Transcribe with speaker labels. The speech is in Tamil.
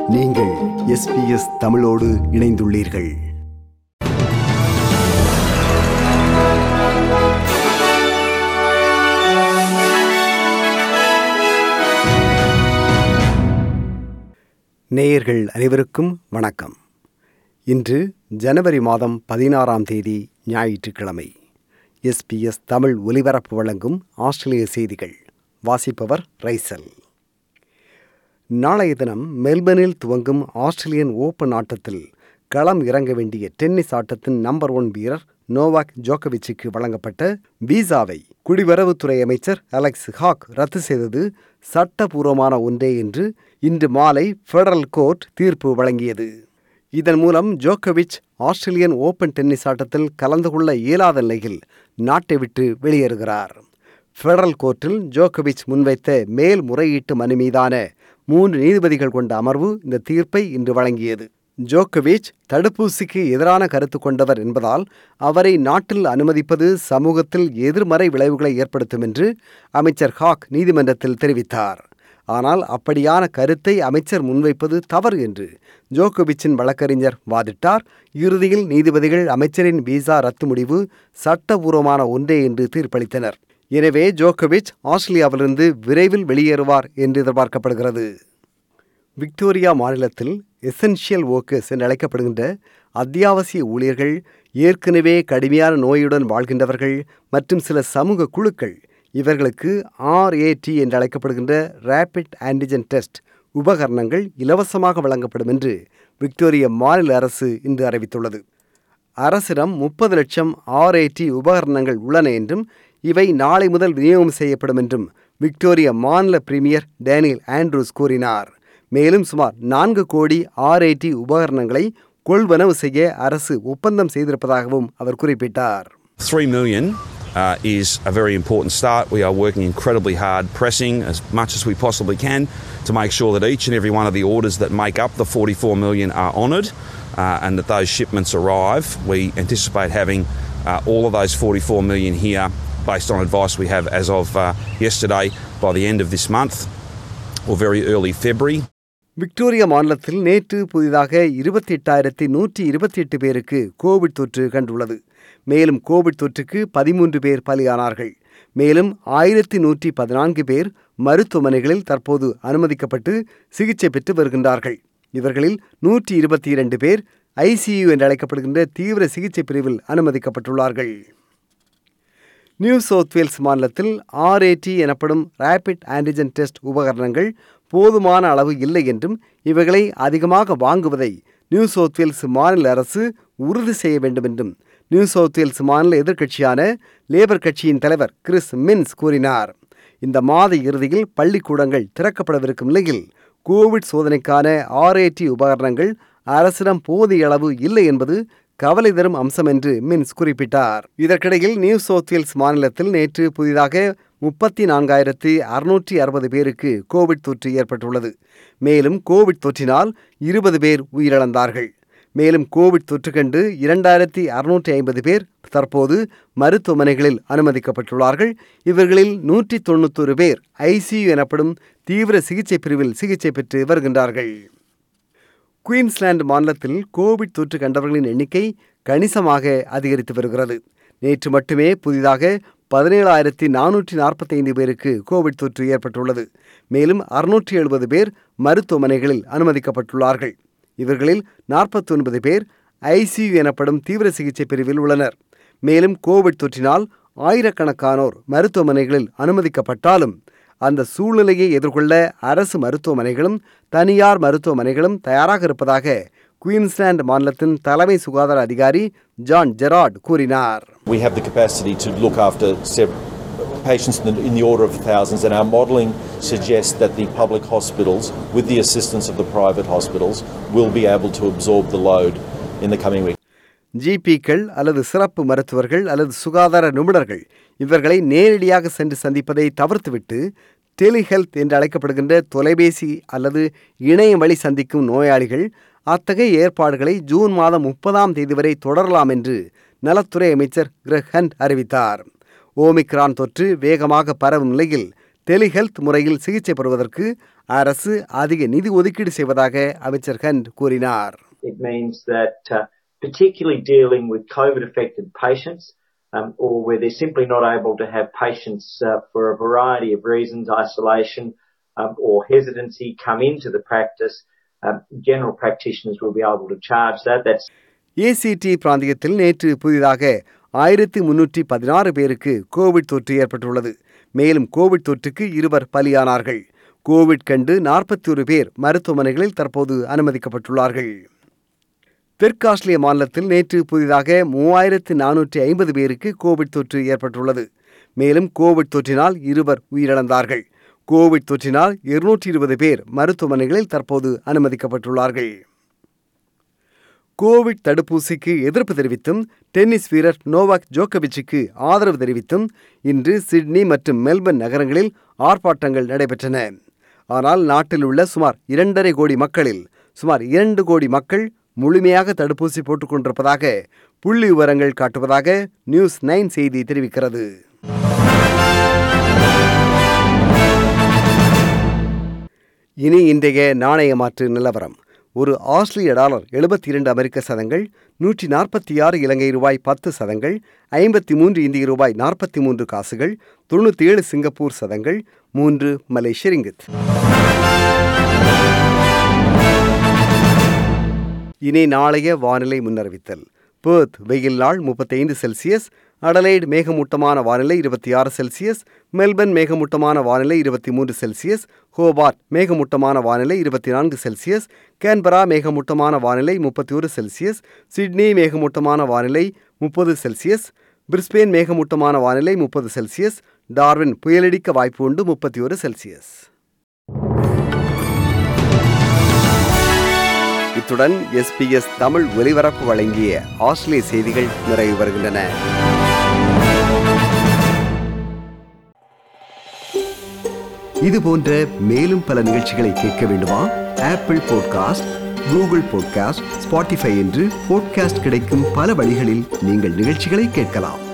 Speaker 1: நீங்கள் எஸ்பிஎஸ் தமிழோடு இணைந்துள்ளீர்கள் நேயர்கள் அனைவருக்கும் வணக்கம் இன்று ஜனவரி மாதம் பதினாறாம் தேதி ஞாயிற்றுக்கிழமை எஸ்பிஎஸ் தமிழ் ஒலிபரப்பு வழங்கும் ஆஸ்திரேலிய செய்திகள் வாசிப்பவர் ரைசல் நாளைய தினம் மெல்பர்னில் துவங்கும் ஆஸ்திரேலியன் ஓபன் ஆட்டத்தில் களம் இறங்க வேண்டிய டென்னிஸ் ஆட்டத்தின் நம்பர் ஒன் வீரர் நோவாக் ஜோக்கோவிச்சுக்கு வழங்கப்பட்ட விசாவை குடிவரவுத்துறை அமைச்சர் அலெக்ஸ் ஹாக் ரத்து செய்தது சட்டபூர்வமான ஒன்றே என்று இன்று மாலை ஃபெடரல் கோர்ட் தீர்ப்பு வழங்கியது இதன் மூலம் ஜோக்கோவிச் ஆஸ்திரேலியன் ஓபன் டென்னிஸ் ஆட்டத்தில் கலந்து கொள்ள இயலாத நிலையில் நாட்டை விட்டு வெளியேறுகிறார் ஃபெடரல் கோர்ட்டில் ஜோக்கோவிச் முன்வைத்த மேல்முறையீட்டு மனு மீதான மூன்று நீதிபதிகள் கொண்ட அமர்வு இந்த தீர்ப்பை இன்று வழங்கியது ஜோக்கோவிச் தடுப்பூசிக்கு எதிரான கருத்து கொண்டவர் என்பதால் அவரை நாட்டில் அனுமதிப்பது சமூகத்தில் எதிர்மறை விளைவுகளை ஏற்படுத்தும் என்று அமைச்சர் ஹாக் நீதிமன்றத்தில் தெரிவித்தார் ஆனால் அப்படியான கருத்தை அமைச்சர் முன்வைப்பது தவறு என்று ஜோக்கோவிச்சின் வழக்கறிஞர் வாதிட்டார் இறுதியில் நீதிபதிகள் அமைச்சரின் விசா ரத்து முடிவு சட்டபூர்வமான ஒன்றே என்று தீர்ப்பளித்தனர் எனவே ஜோக்கோவிச் ஆஸ்திரேலியாவிலிருந்து விரைவில் வெளியேறுவார் என்று எதிர்பார்க்கப்படுகிறது விக்டோரியா மாநிலத்தில் எசென்ஷியல் ஒர்க்கர்ஸ் என்று அழைக்கப்படுகின்ற அத்தியாவசிய ஊழியர்கள் ஏற்கனவே கடுமையான நோயுடன் வாழ்கின்றவர்கள் மற்றும் சில சமூக குழுக்கள் இவர்களுக்கு ஆர்ஏடி என்று அழைக்கப்படுகின்ற ரேபிட் ஆன்டிஜன் டெஸ்ட் உபகரணங்கள் இலவசமாக வழங்கப்படும் என்று விக்டோரிய மாநில அரசு இன்று அறிவித்துள்ளது அரசிடம் முப்பது லட்சம் ஆர்ஏடி உபகரணங்கள் உள்ளன என்றும் இவை நாளை முதல் விநியோகம் செய்யப்படும் என்றும் விக்டோரிய மாநில பிரீமியர் டேனியல் ஆண்ட்ரூஸ் கூறினார் மேலும் சுமார் நான்கு கோடி ஆர்ஐடி உபகரணங்களை கொள்வனவு செய்ய அரசு ஒப்பந்தம் செய்திருப்பதாகவும் அவர் குறிப்பிட்டார்
Speaker 2: 3 million uh, is a very important start. We are working incredibly hard, pressing as much as we possibly can to make sure that each and every one of the orders that make up the 44 million are honoured uh, and that those shipments arrive. We anticipate having uh, all of those 44 million here based on advice we have as of uh, yesterday by the end of this month or very early February.
Speaker 1: Victoria மாநிலத்தில் நேற்று புதிதாக இருபத்தி எட்டாயிரத்தி நூற்றி இருபத்தி எட்டு பேருக்கு கோவிட் தொற்று கண்டுள்ளது மேலும் கோவிட் தொற்றுக்கு பதிமூன்று பேர் பலியானார்கள் மேலும் ஆயிரத்தி நூற்றி பதினான்கு பேர் மருத்துவமனைகளில் தற்போது அனுமதிக்கப்பட்டு சிகிச்சை பெற்று வருகின்றார்கள் இவர்களில் நூற்றி இருபத்தி இரண்டு பேர் ஐசியு என்று அழைக்கப்படுகின்ற தீவிர சிகிச்சை பிரிவில் அனுமதிக்கப்பட்டுள்ளார்கள் நியூ சவுத் வேல்ஸ் மாநிலத்தில் ஆர்ஏடி எனப்படும் ரேபிட் ஆன்டிஜன் டெஸ்ட் உபகரணங்கள் போதுமான அளவு இல்லை என்றும் இவைகளை அதிகமாக வாங்குவதை நியூ சவுத் வேல்ஸ் மாநில அரசு உறுதி செய்ய வேண்டும் என்றும் நியூ சவுத் வேல்ஸ் மாநில எதிர்க்கட்சியான லேபர் கட்சியின் தலைவர் கிறிஸ் மின்ஸ் கூறினார் இந்த மாத இறுதியில் பள்ளிக்கூடங்கள் திறக்கப்படவிருக்கும் நிலையில் கோவிட் சோதனைக்கான ஆர்ஏடி உபகரணங்கள் அரசிடம் போதிய அளவு இல்லை என்பது கவலை தரும் அம்சம் என்று மின்ஸ் குறிப்பிட்டார் இதற்கிடையில் நியூ சவுத் வேல்ஸ் மாநிலத்தில் நேற்று புதிதாக முப்பத்தி நான்காயிரத்தி அறுநூற்றி அறுபது பேருக்கு கோவிட் தொற்று ஏற்பட்டுள்ளது மேலும் கோவிட் தொற்றினால் இருபது பேர் உயிரிழந்தார்கள் மேலும் கோவிட் தொற்று கண்டு இரண்டாயிரத்தி அறுநூற்றி ஐம்பது பேர் தற்போது மருத்துவமனைகளில் அனுமதிக்கப்பட்டுள்ளார்கள் இவர்களில் நூற்றி தொண்ணூத்தொரு பேர் ஐசியு எனப்படும் தீவிர சிகிச்சை பிரிவில் சிகிச்சை பெற்று வருகின்றார்கள் குயின்ஸ்லாந்து மாநிலத்தில் கோவிட் தொற்று கண்டவர்களின் எண்ணிக்கை கணிசமாக அதிகரித்து வருகிறது நேற்று மட்டுமே புதிதாக பதினேழாயிரத்தி நானூற்றி நாற்பத்தைந்து பேருக்கு கோவிட் தொற்று ஏற்பட்டுள்ளது மேலும் அறுநூற்றி எழுபது பேர் மருத்துவமனைகளில் அனுமதிக்கப்பட்டுள்ளார்கள் இவர்களில் நாற்பத்தி ஒன்பது பேர் ஐசியு எனப்படும் தீவிர சிகிச்சை பிரிவில் உள்ளனர் மேலும் கோவிட் தொற்றினால் ஆயிரக்கணக்கானோர் மருத்துவமனைகளில் அனுமதிக்கப்பட்டாலும் அந்த சூழ்நிலையை எதிர்கொள்ள அரசு மருத்துவமனைகளும் தனியார் மருத்துவமனைகளும் தயாராக இருப்பதாக குயின்ஸ்லாந்து மாநிலத்தின் தலைமை சுகாதார அதிகாரி ஜான் ஜெராட் கூறினார்
Speaker 3: We have the capacity to look after sev- patients in the, in the order of thousands, and our modelling suggests that the public hospitals, with the assistance of the private hospitals, will be able to absorb the load in the coming week.
Speaker 1: ஜிபிக்கள் அல்லது சிறப்பு மருத்துவர்கள் அல்லது சுகாதார நிபுணர்கள் இவர்களை நேரடியாக சென்று சந்திப்பதை தவிர்த்துவிட்டு டெலிஹெல்த் என்று அழைக்கப்படுகின்ற தொலைபேசி அல்லது இணையம் வழி சந்திக்கும் நோயாளிகள் அத்தகைய ஏற்பாடுகளை ஜூன் மாதம் முப்பதாம் தேதி வரை தொடரலாம் என்று நலத்துறை அமைச்சர் கிரக் ஹண்ட் அறிவித்தார் ஓமிக்ரான் தொற்று வேகமாக பரவும் நிலையில் டெலிஹெல்த் முறையில் சிகிச்சை பெறுவதற்கு அரசு அதிக நிதி ஒதுக்கீடு செய்வதாக அமைச்சர் ஹண்ட் கூறினார்
Speaker 4: It means that, uh, particularly dealing with COVID affected patients, um, or where they're simply not able to have patients uh, for a variety of reasons, isolation um, or hesitancy, come into the practice, um, general practitioners will be able to charge that. That's
Speaker 1: ACT பிராந்தியத்தில் நேற்று புதிதாக ஆயிரத்தி முன்னூற்றி பதினாறு பேருக்கு கோவிட் தொற்று ஏற்பட்டுள்ளது மேலும் கோவிட் தொற்றுக்கு இருவர் பலியானார்கள் கோவிட் கண்டு நாற்பத்தி ஒரு பேர் மருத்துவமனைகளில் தற்போது அனுமதிக்கப்பட்டுள்ளார்கள் தெற்காஸ்திரேலிய மாநிலத்தில் நேற்று புதிதாக மூவாயிரத்து நானூற்றி ஐம்பது பேருக்கு கோவிட் தொற்று ஏற்பட்டுள்ளது மேலும் கோவிட் தொற்றினால் இருவர் உயிரிழந்தார்கள் கோவிட் தொற்றினால் இருநூற்றி இருபது பேர் மருத்துவமனைகளில் தற்போது அனுமதிக்கப்பட்டுள்ளார்கள் கோவிட் தடுப்பூசிக்கு எதிர்ப்பு தெரிவித்தும் டென்னிஸ் வீரர் நோவாக் ஜோக்கோவிச்சுக்கு ஆதரவு தெரிவித்தும் இன்று சிட்னி மற்றும் மெல்பர்ன் நகரங்களில் ஆர்ப்பாட்டங்கள் நடைபெற்றன ஆனால் நாட்டில் உள்ள சுமார் இரண்டரை கோடி மக்களில் சுமார் இரண்டு கோடி மக்கள் முழுமையாக தடுப்பூசி போட்டுக் கொண்டிருப்பதாக புள்ளி விவரங்கள் காட்டுவதாக நியூஸ் நைன் செய்தி தெரிவிக்கிறது இனி இன்றைய நாணய மாற்று நிலவரம் ஒரு ஆஸ்திரேலிய டாலர் எழுபத்தி இரண்டு அமெரிக்க சதங்கள் நூற்றி நாற்பத்தி ஆறு இலங்கை ரூபாய் பத்து சதங்கள் ஐம்பத்தி மூன்று இந்திய ரூபாய் நாற்பத்தி மூன்று காசுகள் தொண்ணூற்றி ஏழு சிங்கப்பூர் சதங்கள் மூன்று மலேசிய ரிங்கித் இனி நாளைய வானிலை முன்னறிவித்தல் பேர்த் வெயில் நாள் முப்பத்தைந்து செல்சியஸ் அடலைடு மேகமூட்டமான வானிலை இருபத்தி ஆறு செல்சியஸ் மெல்பர்ன் மேகமூட்டமான வானிலை இருபத்தி மூன்று செல்சியஸ் ஹோபார்ட் மேகமூட்டமான வானிலை இருபத்தி நான்கு செல்சியஸ் கேன்பரா மேகமூட்டமான வானிலை முப்பத்தி ஒரு செல்சியஸ் சிட்னி மேகமூட்டமான வானிலை முப்பது செல்சியஸ் பிரிஸ்பேன் மேகமூட்டமான வானிலை முப்பது செல்சியஸ் டார்வின் புயலடிக்க வாய்ப்பு உண்டு முப்பத்தி ஒரு செல்சியஸ் இத்துடன் எஸ்பிஎஸ் தமிழ் ஒலிபரப்பு வழங்கிய ஆஸ்திரேலிய செய்திகள் நிறைவு வருகின்றன இது போன்ற மேலும் பல நிகழ்ச்சிகளை கேட்க வேண்டுமா Apple podcast Google podcast Spotify என்று பாட்காஸ்ட் கிடைக்கும் பல வழிகளில் நீங்கள் நிகழ்ச்சிகளை கேட்கலாம்